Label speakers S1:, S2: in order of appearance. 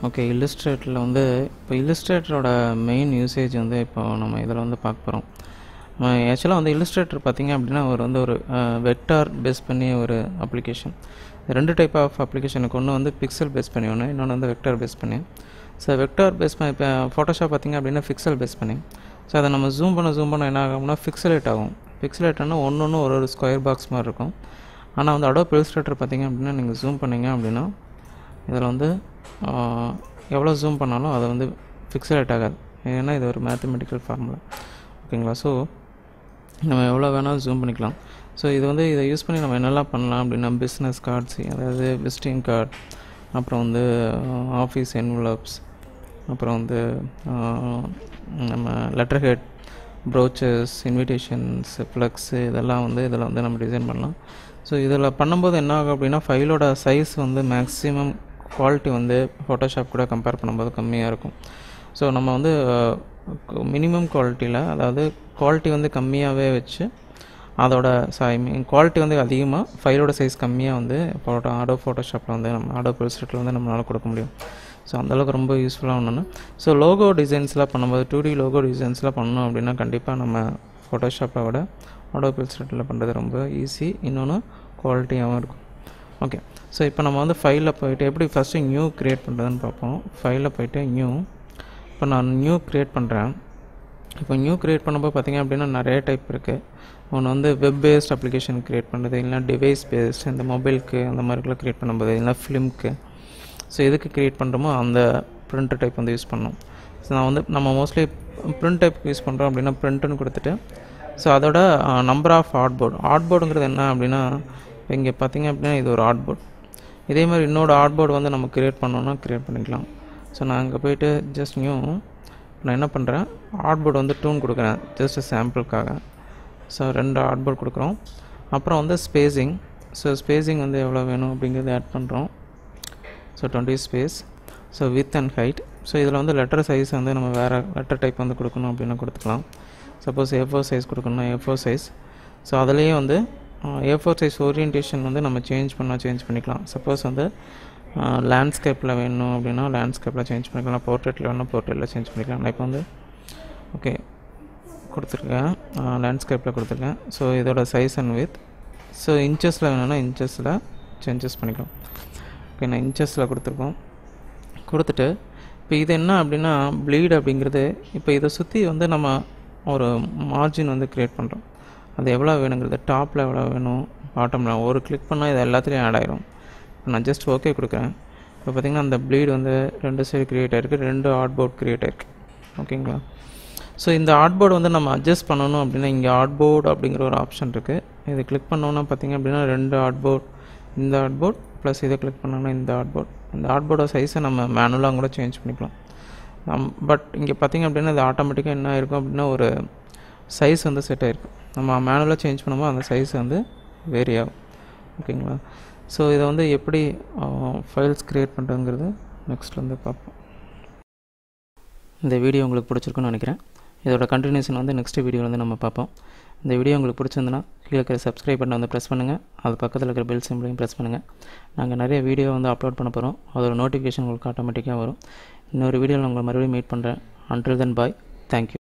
S1: okay இல்லுஸ்ட்ரேட்டரில் வந்து இப்போ இல்லுஸ்ட்ரேட்டரோட main usage வந்து இப்போ நம்ம இதில் வந்து பார்க்க போகிறோம் ஆக்சுவலாக வந்து இல்லுஸ்ட்ரேட்டர் பார்த்திங்க அப்படின்னா ஒரு வந்து ஒரு வெக்டார் பேஸ் பண்ணி ஒரு அப்ளிகேஷன் ரெண்டு டைப் ஆஃப் அப்ளிகேஷனுக்கு ஒன்று வந்து பிக்சல் பேஸ் பண்ணி ஒன்று இன்னொன்று வந்து வெக்டார் பேஸ் பண்ணி ஸோ வெக்டார் பேஸ் பண்ணி இப்போ ஃபோட்டோஷாப் பார்த்திங்க அப்படின்னா பிக்சல் பேஸ் பண்ணி ஸோ அதை நம்ம ஜூம் பண்ண ஜூம் பண்ண என்ன ஆகும்னா ஃபிக்சலேட் ஆகும் ஃபிக்சலேட்னா ஒன்று ஒன்று ஒரு ஒரு ஸ்கொயர் பாக்ஸ் மாதிரி இருக்கும் ஆனால் வந்து அடோப் இல்லுஸ்ட்ரேட்டர் பார்த்திங்க அப்படின்னா நீங்கள் ஜூம் பண்ணிங்க அப்படின்னா இதில் வந்து எவ்வளோ ஜூம் பண்ணாலும் அதை வந்து ஃபிக்சலேட் ஆகாது ஏன்னா இது ஒரு மேத்தமெட்டிக்கல் ஃபார்முலா ஓகேங்களா ஸோ நம்ம எவ்வளோ வேணாலும் ஜூம் பண்ணிக்கலாம் ஸோ இது வந்து இதை யூஸ் பண்ணி நம்ம என்னெல்லாம் பண்ணலாம் அப்படின்னா பிஸ்னஸ் கார்ட்ஸ் அதாவது விசிட்டிங் கார்டு அப்புறம் வந்து ஆஃபீஸ் என்வலப்ஸ் அப்புறம் வந்து நம்ம letter head brochures invitations flex இதெல்லாம் வந்து இதில் வந்து நம்ம டிசைன் பண்ணலாம் ஸோ இதில் பண்ணும்போது என்ன ஆகும் அப்படின்னா ஃபைலோட சைஸ் வந்து மேக்ஸிமம் குவாலிட்டி வந்து ஃபோட்டோஷாப் கூட கம்பேர் பண்ணும்போது கம்மியாக இருக்கும் ஸோ நம்ம வந்து மினிமம் குவாலிட்டியில் அதாவது குவாலிட்டி வந்து கம்மியாகவே வச்சு அதோட ஐ மீன் குவாலிட்டி வந்து அதிகமாக ஃபைலோட சைஸ் கம்மியாக வந்து ஃபோட்டோ ஆடோ ஃபோட்டோஷாப்பில் வந்து நம்ம ஆடோ ப்ரில்ஸ்டேட்டில் வந்து நம்மளால் கொடுக்க முடியும் ஸோ அந்தளவுக்கு ரொம்ப யூஸ்ஃபுல்லாக ஒன்று ஸோ லோகோ டிசைன்ஸ்லாம் பண்ணும்போது டூ டி லோகோ டிசைன்ஸ்லாம் பண்ணோம் அப்படின்னா கண்டிப்பாக நம்ம ஃபோட்டோஷாப்பை விட ஆடோ ப்ரில்ஸ்டேட்டில் பண்ணுறது ரொம்ப ஈஸி இன்னொன்று குவாலிட்டியாகவும் இருக்கும் ஓகே ஸோ இப்போ நம்ம வந்து ஃபைலில் போயிட்டு எப்படி ஃபஸ்ட்டு நியூ க்ரியேட் பண்ணுறதுன்னு பார்ப்போம் ஃபைலில் போயிட்டு நியூ இப்போ நான் நியூ க்ரியேட் பண்ணுறேன் இப்போ நியூ க்ரியேட் பண்ணும்போது பார்த்திங்க அப்படின்னா நிறைய டைப் இருக்குது ஒன்று வந்து வெப் பேஸ்ட் அப்ளிகேஷன் க்ரியேட் பண்ணுறது இல்லைனா டிவைஸ் பேஸ்ட் இந்த மொபைலுக்கு அந்த மாதிரிலாம் க்ரியேட் பண்ணும்போது இல்லைனா ஃபிலிம்க்கு ஸோ எதுக்கு க்ரியேட் பண்ணுறோமோ அந்த ப்ரிண்ட் டைப் வந்து யூஸ் பண்ணோம் ஸோ நான் வந்து நம்ம மோஸ்ட்லி ப்ரிண்ட் டைப் யூஸ் பண்ணுறோம் அப்படின்னா ப்ரிண்ட்டுன்னு கொடுத்துட்டு ஸோ அதோட number of art board art போர்டுங்கிறது என்ன அப்படின்னா இங்கே பார்த்திங்க அப்படின்னா இது ஒரு ஆர்ட் போர்டு இதே மாதிரி இன்னொரு ஆர்ட் போர்டு வந்து நம்ம க்ரியேட் பண்ணோன்னா க்ரியேட் பண்ணிக்கலாம் ஸோ நான் அங்கே போயிட்டு ஜஸ்ட் நியூ நான் என்ன பண்ணுறேன் ஆர்ட் போர்டு வந்து டூன் கொடுக்குறேன் ஜஸ்ட் சாம்பிளுக்காக ஸோ ரெண்டு ஆர்ட் போர்டு கொடுக்குறோம் அப்புறம் வந்து ஸ்பேஸிங் ஸோ ஸ்பேஸிங் வந்து எவ்வளோ வேணும் அப்படிங்கிறத ஆட் பண்ணுறோம் so twenty space so width and height so இதில் வந்து லெட்டர் சைஸ் வந்து நம்ம வேறு லெட்டர் டைப் வந்து கொடுக்கணும் அப்படின்னா கொடுத்துக்கலாம் சப்போஸ் ஏ ஃபோர் சைஸ் கொடுக்கணும்னா ஏ ஃபோர் சைஸ் ஸோ அதுலேயே வந்து ஏ ஃபோர் சைஸ் ஓரியன்டேஷன் வந்து நம்ம சேஞ்ச் பண்ணால் சேஞ்ச் பண்ணிக்கலாம் சப்போஸ் வந்து லேண்ட்ஸ்கேப்பில் வேணும் அப்படின்னா லேண்ட்ஸ்கேப்பில் சேஞ்ச் பண்ணிக்கலாம் போர்ட்ரேட்டில் வேணும் போர்ட்ரேட்டில் சேஞ்ச் பண்ணிக்கலாம் நான் இப்போ வந்து ஓகே கொடுத்துருக்கேன் லேண்ட்ஸ்கேப்பில் கொடுத்துருக்கேன் ஸோ இதோட சைஸ் அண்ட் வித் ஸோ இன்ச்சஸில் வேணும்னா இன்ச்சஸில் சேஞ்சஸ் பண்ணிக்கலாம் ஓகே நான் இன்ச்சஸில் கொடுத்துருக்கோம் கொடுத்துட்டு இப்போ இது என்ன அப்படின்னா ப்ளீட் அப்படிங்கிறது இப்போ இதை சுற்றி வந்து நம்ம ஒரு மார்ஜின் வந்து க்ரியேட் பண்ணுறோம் அது எவ்வளோ வேணுங்கிறது டாப்பில் எவ்வளோ வேணும் பாட்டமில் ஒரு கிளிக் பண்ணால் இது எல்லாத்துலேயும் ஆட் ஆகிரும் நான் ஜஸ்ட் ஓகே கொடுக்குறேன் இப்போ பார்த்திங்கன்னா அந்த ப்ளீட் வந்து ரெண்டு சைடு க்ரியேட் ஆகிருக்கு ரெண்டு ஆர்ட் போர்ட் க்ரியேட் ஆகிருக்கு ஓகேங்களா ஸோ இந்த ஆர்ட் போர்டு வந்து நம்ம அட்ஜஸ்ட் பண்ணணும் அப்படின்னா இங்கே ஆர்ட் போர்டு அப்படிங்கிற ஒரு ஆப்ஷன் இருக்குது இது கிளிக் பண்ணோன்னா பார்த்திங்க அப்படின்னா ரெண்டு ஆர்ட் போர்ட் இந்த ஆர்ட் போர்ட் ப்ளஸ் இதை கிளிக் பண்ணோன்னா இந்த ஆர்ட் போர்ட் இந்த ஆர்ட் போர்டோட சைஸை நம்ம மேனுவலாக கூட சேஞ்ச் பண்ணிக்கலாம் நம் பட் இங்கே பார்த்திங்க அப்படின்னா இது ஆட்டோமேட்டிக்காக என்ன ஆயிருக்கும் அப்படின்னா ஒரு சைஸ் வந்து செட் ஆகிருக்கும் நம்ம மேனுவலாக சேஞ்ச் பண்ணும்போது அந்த சைஸ் வந்து வேரி ஆகும் ஓகேங்களா ஸோ இதை வந்து எப்படி ஃபைல்ஸ் க்ரியேட் பண்ணுறதுங்கிறது நெக்ஸ்ட் வந்து பார்ப்போம் இந்த வீடியோ உங்களுக்கு பிடிச்சிருக்குன்னு நினைக்கிறேன் இதோட கண்டினியூஷன் வந்து நெக்ஸ்ட் வீடியோ வந்து நம்ம பார்ப்போம் இந்த வீடியோ உங்களுக்கு பிடிச்சிருந்துன்னா கீழே இருக்கிற சப்ஸ்கிரைப் பண்ண வந்து ப்ரெஸ் பண்ணுங்கள் அது பக்கத்தில் இருக்கிற பெல் சிம்பிளையும் ப்ரெஸ் பண்ணுங்கள் நாங்கள் நிறைய வீடியோ வந்து அப்லோட் பண்ண போகிறோம் அதோட நோட்டிஃபிகேஷன் உங்களுக்கு ஆட்டோமேட்டிக்காக வரும் இன்னொரு வீடியோவில் உங்களை மறுபடியும் மீட் பண்ணுறேன் அன்டில் தென் பாய் தேங்க்யூ